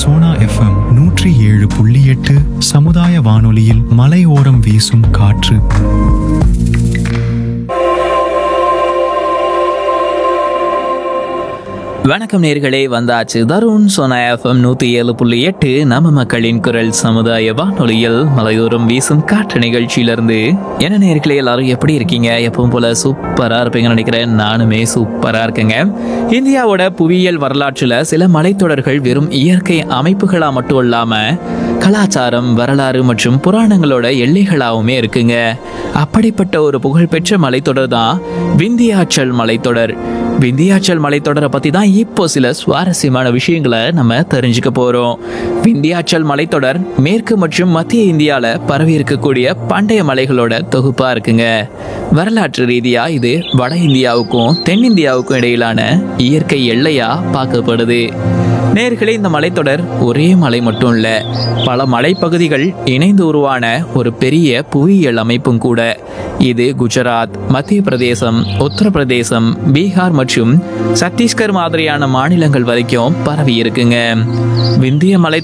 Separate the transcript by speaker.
Speaker 1: Sona FM நூற்றி ஏழு புள்ளி எட்டு சமுதாய வானொலியில் மலையோரம் வீசும் காற்று
Speaker 2: வணக்கம் நேர்களே வந்தாச்சு தருண் சோனா எஃப்எம் நூத்தி ஏழு புள்ளி எட்டு நம்ம மக்களின் குரல் சமுதாய வானொலியில் மலையோரம் வீசும் காற்று நிகழ்ச்சியிலிருந்து என்ன நேர்களே எல்லாரும் எப்படி இருக்கீங்க எப்பவும் போல சூப்பரா இருப்பீங்கன்னு நினைக்கிறேன் நானுமே சூப்பரா இருக்கேங்க இந்தியாவோட புவியியல் வரலாற்றுல சில மலைத்தொடர்கள் வெறும் இயற்கை அமைப்புகளா மட்டும் இல்லாம கலாச்சாரம் வரலாறு மற்றும் புராணங்களோட எல்லைகளாகவுமே இருக்குங்க அப்படிப்பட்ட ஒரு புகழ்பெற்ற மலைத்தொடர் தான் விந்தியாச்சல் மலைத்தொடர் விந்தியாச்சல் மலைத்தொடரை பத்தி தான் இப்போ சில சுவாரஸ்யமான விஷயங்களை நம்ம தெரிஞ்சுக்க போறோம் விந்தியாச்சல் மலைத்தொடர் மேற்கு மற்றும் மத்திய இந்தியால பரவி இருக்கக்கூடிய பண்டைய மலைகளோட தொகுப்பா இருக்குங்க வரலாற்று ரீதியா இது வட இந்தியாவுக்கும் தென்னிந்தியாவுக்கும் இடையிலான இயற்கை எல்லையா பார்க்கப்படுது நேர்களே இந்த மலைத்தொடர் ஒரே மலை மட்டும் இல்ல பல மலைப்பகுதிகள் இணைந்து உருவான ஒரு பெரிய புவியியல் அமைப்பும் கூட இது குஜராத் மத்திய பிரதேசம் உத்தரப்பிரதேசம் பீகார் மற்றும் சத்தீஸ்கர் மாதிரியான மாநிலங்கள் வரைக்கும் பரவி இருக்குங்க விந்திய மலை